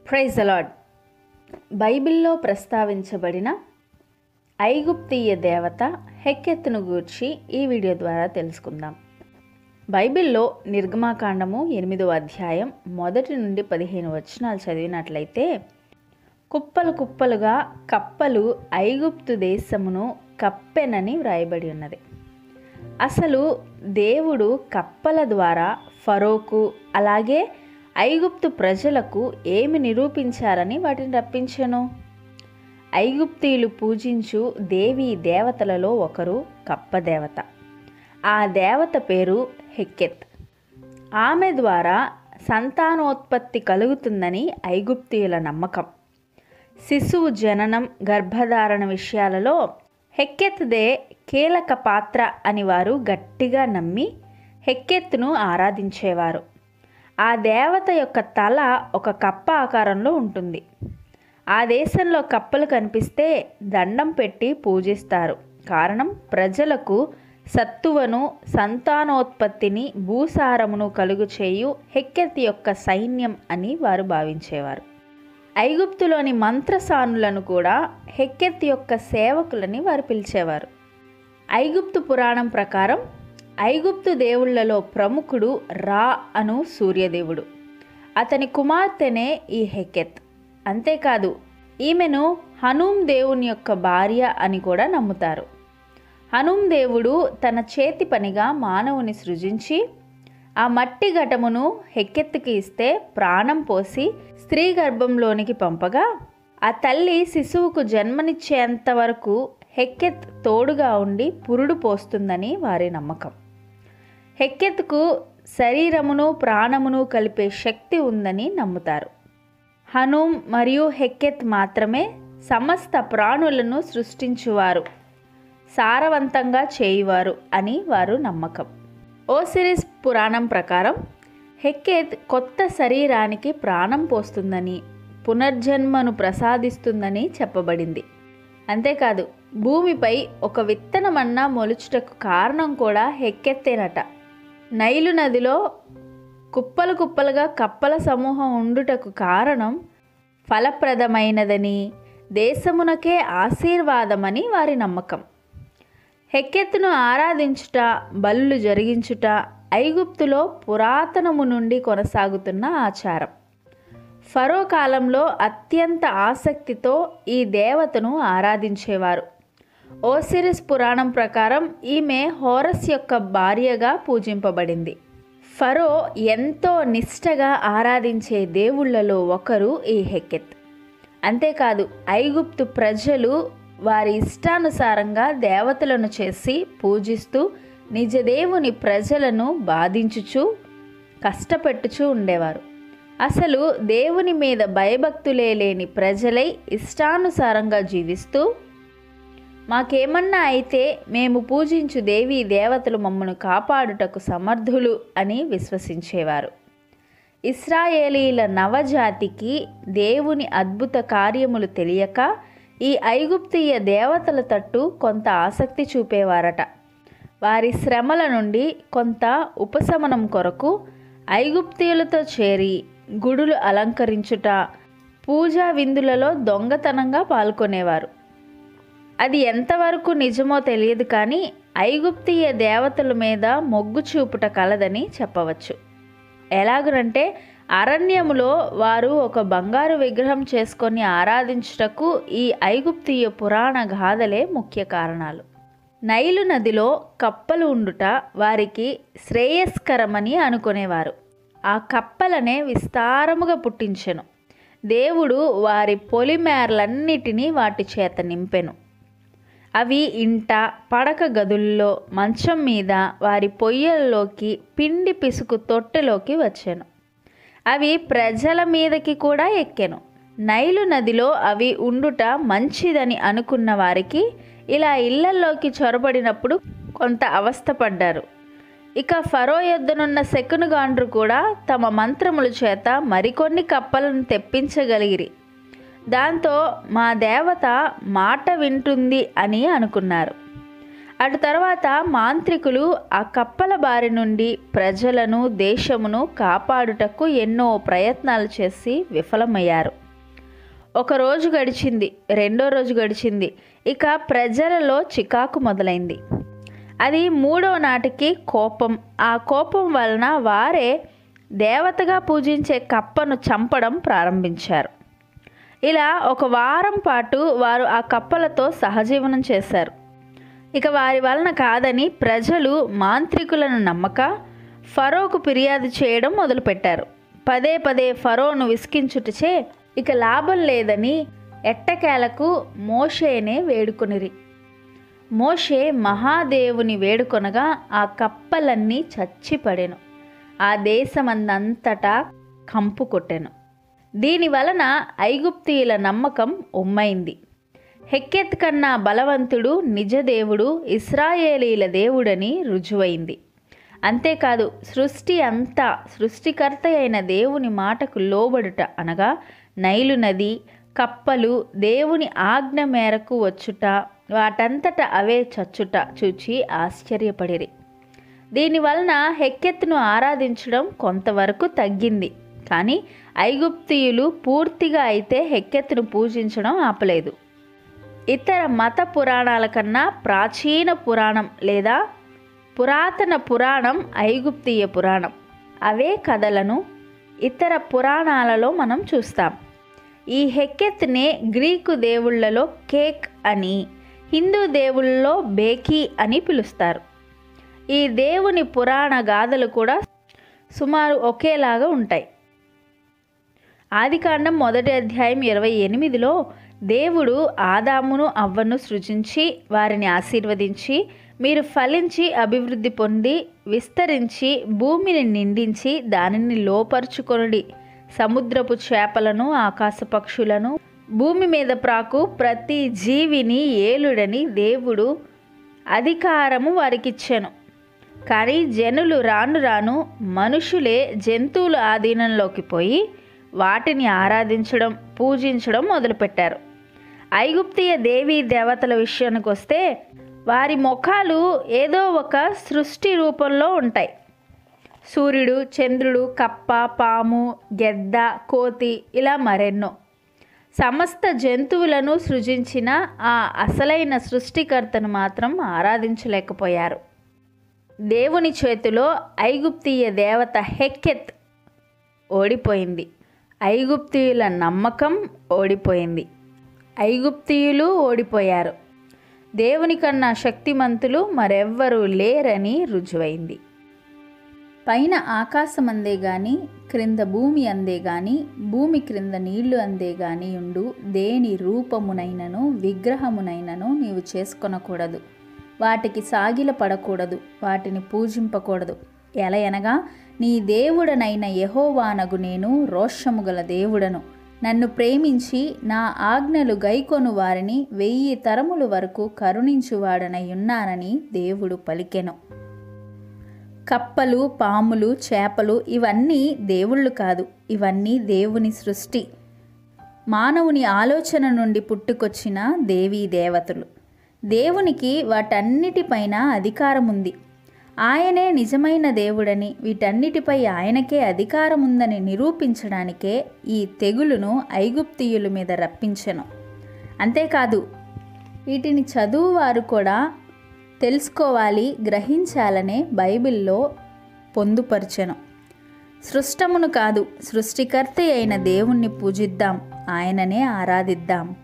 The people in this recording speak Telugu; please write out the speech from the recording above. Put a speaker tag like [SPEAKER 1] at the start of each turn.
[SPEAKER 1] ప్రైజ్ అలాడ్ బైబిల్లో ప్రస్తావించబడిన ఐగుప్తీయ దేవత హెక్కెత్తును గూర్చి ఈ వీడియో ద్వారా తెలుసుకుందాం బైబిల్లో నిర్గమాకాండము ఎనిమిదో అధ్యాయం మొదటి నుండి పదిహేను వచనాలు చదివినట్లయితే కుప్పలు కుప్పలుగా కప్పలు ఐగుప్తు దేశమును కప్పెనని వ్రాయబడి ఉన్నది అసలు దేవుడు కప్పల ద్వారా ఫరోకు అలాగే ఐగుప్తు ప్రజలకు ఏమి నిరూపించారని వాటిని రప్పించెను ఐగుప్తీయులు పూజించు దేవీ దేవతలలో ఒకరు కప్పదేవత ఆ దేవత పేరు హెక్కెత్ ఆమె ద్వారా సంతానోత్పత్తి కలుగుతుందని ఐగుప్తీయుల నమ్మకం శిశువు జననం గర్భధారణ విషయాలలో హెక్కెత్దే కీలక పాత్ర అని వారు గట్టిగా నమ్మి హెక్కెత్తును ఆరాధించేవారు ఆ దేవత యొక్క తల ఒక కప్ప ఆకారంలో ఉంటుంది ఆ దేశంలో కప్పలు కనిపిస్తే దండం పెట్టి పూజిస్తారు కారణం ప్రజలకు సత్తువను సంతానోత్పత్తిని భూసారమును కలుగు చేయు హెక్కెత్ యొక్క సైన్యం అని వారు భావించేవారు ఐగుప్తులోని మంత్రసానులను కూడా హెక్కెత్ యొక్క సేవకులని వారు పిలిచేవారు ఐగుప్తు పురాణం ప్రకారం ఐగుప్తు దేవుళ్లలో ప్రముఖుడు రా అను సూర్యదేవుడు అతని కుమార్తెనే ఈ హెకెత్ అంతేకాదు ఈమెను హనూం దేవుని యొక్క భార్య అని కూడా నమ్ముతారు హనూం దేవుడు తన చేతి పనిగా మానవుని సృజించి ఆ మట్టి ఘటమును హెక్కెత్తుకి ఇస్తే ప్రాణం పోసి స్త్రీ గర్భంలోనికి పంపగా ఆ తల్లి శిశువుకు జన్మనిచ్చేంత వరకు హెక్కెత్ తోడుగా ఉండి పురుడు పోస్తుందని వారి నమ్మకం హెక్కెత్కు శరీరమును ప్రాణమును కలిపే శక్తి ఉందని నమ్ముతారు హనూం మరియు హెక్కెత్ మాత్రమే సమస్త ప్రాణులను సృష్టించువారు సారవంతంగా చేయువారు అని వారు నమ్మకం ఓసిరిస్ పురాణం ప్రకారం హెక్కెత్ కొత్త శరీరానికి ప్రాణం పోస్తుందని పునర్జన్మను ప్రసాదిస్తుందని చెప్పబడింది అంతేకాదు భూమిపై ఒక విత్తనమన్నా మొలుచుటకు కారణం కూడా హెక్కెత్తేనట నైలు నదిలో కుప్పలు కుప్పలుగా కప్పల సమూహం ఉండుటకు కారణం ఫలప్రదమైనదని దేశమునకే ఆశీర్వాదమని వారి నమ్మకం హెక్కెత్తును ఆరాధించుట బలులు జరిగించుట ఐగుప్తులో పురాతనము నుండి కొనసాగుతున్న ఆచారం ఫరో కాలంలో అత్యంత ఆసక్తితో ఈ దేవతను ఆరాధించేవారు ఓసిరిస్ పురాణం ప్రకారం ఈమె హోరస్ యొక్క భార్యగా పూజింపబడింది ఫరో ఎంతో నిష్టగా ఆరాధించే దేవుళ్లలో ఒకరు ఈ హెకెత్ అంతేకాదు ఐగుప్తు ప్రజలు వారి ఇష్టానుసారంగా దేవతలను చేసి పూజిస్తూ నిజదేవుని ప్రజలను బాధించుచు కష్టపెట్టుచూ ఉండేవారు అసలు దేవుని మీద భయభక్తులే లేని ప్రజలై ఇష్టానుసారంగా జీవిస్తూ మాకేమన్నా అయితే మేము పూజించు దేవీ దేవతలు మమ్మను కాపాడుటకు సమర్థులు అని విశ్వసించేవారు ఇస్రాయేలీల నవజాతికి దేవుని అద్భుత కార్యములు తెలియక ఈ ఐగుప్తీయ దేవతల తట్టు కొంత ఆసక్తి చూపేవారట వారి శ్రమల నుండి కొంత ఉపశమనం కొరకు ఐగుప్తీయులతో చేరి గుడులు అలంకరించుట పూజా విందులలో దొంగతనంగా పాల్గొనేవారు అది ఎంతవరకు నిజమో తెలియదు కానీ ఐగుప్తీయ దేవతల మీద మొగ్గు చూపుట కలదని చెప్పవచ్చు ఎలాగనంటే అరణ్యములో వారు ఒక బంగారు విగ్రహం చేసుకొని ఆరాధించుటకు ఈ ఐగుప్తీయ పురాణ గాథలే ముఖ్య కారణాలు నైలు నదిలో కప్పలు ఉండుట వారికి శ్రేయస్కరమని అనుకునేవారు ఆ కప్పలనే విస్తారముగా పుట్టించెను దేవుడు వారి పొలిమేరలన్నిటినీ వాటి చేత నింపెను అవి ఇంట పడక గదుల్లో మంచం మీద వారి పొయ్యల్లోకి పిండి పిసుకు తొట్టెలోకి వచ్చాను అవి ప్రజల మీదకి కూడా ఎక్కెను నైలు నదిలో అవి ఉండుట మంచిదని అనుకున్న వారికి ఇలా ఇళ్లల్లోకి చొరబడినప్పుడు కొంత అవస్థపడ్డారు ఇక ఫరో యొద్దనున్న శకునుగాండ్రు కూడా తమ మంత్రముల చేత మరికొన్ని కప్పలను తెప్పించగలిగిరి దాంతో మా దేవత మాట వింటుంది అని అనుకున్నారు అటు తర్వాత మాంత్రికులు ఆ కప్పల బారి నుండి ప్రజలను దేశమును కాపాడుటకు ఎన్నో ప్రయత్నాలు చేసి విఫలమయ్యారు ఒక రోజు గడిచింది రెండో రోజు గడిచింది ఇక ప్రజలలో చికాకు మొదలైంది అది మూడో నాటికి కోపం ఆ కోపం వలన వారే దేవతగా పూజించే కప్పను చంపడం ప్రారంభించారు ఇలా ఒక వారం పాటు వారు ఆ కప్పలతో సహజీవనం చేశారు ఇక వారి వలన కాదని ప్రజలు మాంత్రికులను నమ్మక ఫరోకు ఫిర్యాదు చేయడం మొదలుపెట్టారు పదే పదే ఫరోను విసికించుటచే ఇక లాభం లేదని ఎట్టకేలకు మోషేనే వేడుకొనిరి మోషే మహాదేవుని వేడుకొనగా ఆ కప్పలన్నీ చచ్చిపడెను ఆ దేశమందంతటా కంపు కొట్టెను దీని వలన ఐగుప్తీయుల నమ్మకం ఉమ్మైంది హెక్కెత్ కన్నా బలవంతుడు నిజదేవుడు ఇస్రాయేలీల దేవుడని రుజువైంది అంతేకాదు సృష్టి అంతా సృష్టికర్త అయిన దేవుని మాటకు లోబడుట అనగా నైలు నది కప్పలు దేవుని ఆజ్ఞ మేరకు వచ్చుట వాటంతట అవే చచ్చుట చూచి ఆశ్చర్యపడిరి దీనివలన హెక్కెత్తును ఆరాధించడం కొంతవరకు తగ్గింది కానీ ఐగుప్తీయులు పూర్తిగా అయితే హెక్కెత్తును పూజించడం ఆపలేదు ఇతర మత పురాణాల కన్నా ప్రాచీన పురాణం లేదా పురాతన పురాణం ఐగుప్తీయ పురాణం అవే కథలను ఇతర పురాణాలలో మనం చూస్తాం ఈ హెక్కెత్నే గ్రీకు దేవుళ్ళలో కేక్ అని హిందూ దేవుళ్ళలో బేకీ అని పిలుస్తారు ఈ దేవుని పురాణ గాథలు కూడా సుమారు ఒకేలాగా ఉంటాయి ఆదికాండం మొదటి అధ్యాయం ఇరవై ఎనిమిదిలో దేవుడు ఆదామును అవ్వను సృజించి వారిని ఆశీర్వదించి మీరు ఫలించి అభివృద్ధి పొంది విస్తరించి భూమిని నిండించి దానిని లోపరుచుకొనుడి సముద్రపు చేపలను ఆకాశ పక్షులను భూమి మీద ప్రాకు ప్రతి జీవిని ఏలుడని దేవుడు అధికారము వారికిచ్చెను కానీ జనులు రాను రాను మనుషులే జంతువుల ఆధీనంలోకి పోయి వాటిని ఆరాధించడం పూజించడం మొదలుపెట్టారు ఐగుప్తీయ దేవీ దేవతల విషయానికి వస్తే వారి ముఖాలు ఏదో ఒక సృష్టి రూపంలో ఉంటాయి సూర్యుడు చంద్రుడు కప్ప పాము గెద్ద కోతి ఇలా మరెన్నో సమస్త జంతువులను సృజించిన ఆ అసలైన సృష్టికర్తను మాత్రం ఆరాధించలేకపోయారు దేవుని చేతిలో ఐగుప్తీయ దేవత హెక్కెత్ ఓడిపోయింది ఐగుప్తీయుల నమ్మకం ఓడిపోయింది ఐగుప్తీయులు ఓడిపోయారు దేవుని కన్నా శక్తిమంతులు మరెవ్వరూ లేరని రుజువైంది పైన ఆకాశం అందే గాని క్రింద భూమి అందే గాని భూమి క్రింద నీళ్లు అందే గాని ఉండు దేని రూపమునైనను విగ్రహమునైనను నీవు చేసుకొనకూడదు వాటికి సాగిల పడకూడదు వాటిని పూజింపకూడదు ఎలా అనగా నీ దేవుడనైన యహోవానగు నేను రోషము గల దేవుడను నన్ను ప్రేమించి నా ఆజ్ఞలు గైకొను వారిని వెయ్యి తరముల వరకు కరుణించువాడనై ఉన్నానని దేవుడు పలికెను కప్పలు పాములు చేపలు ఇవన్నీ దేవుళ్ళు కాదు ఇవన్నీ దేవుని సృష్టి మానవుని ఆలోచన నుండి పుట్టుకొచ్చిన దేవీ దేవతలు దేవునికి వాటన్నిటిపైన అధికారం ఉంది ఆయనే నిజమైన దేవుడని వీటన్నిటిపై ఆయనకే అధికారం ఉందని నిరూపించడానికే ఈ తెగులును ఐగుప్తీయుల మీద రప్పించెను అంతేకాదు వీటిని చదువువారు కూడా తెలుసుకోవాలి గ్రహించాలనే బైబిల్లో పొందుపరచెను సృష్టమును కాదు సృష్టికర్త అయిన దేవుణ్ణి పూజిద్దాం ఆయననే ఆరాధిద్దాం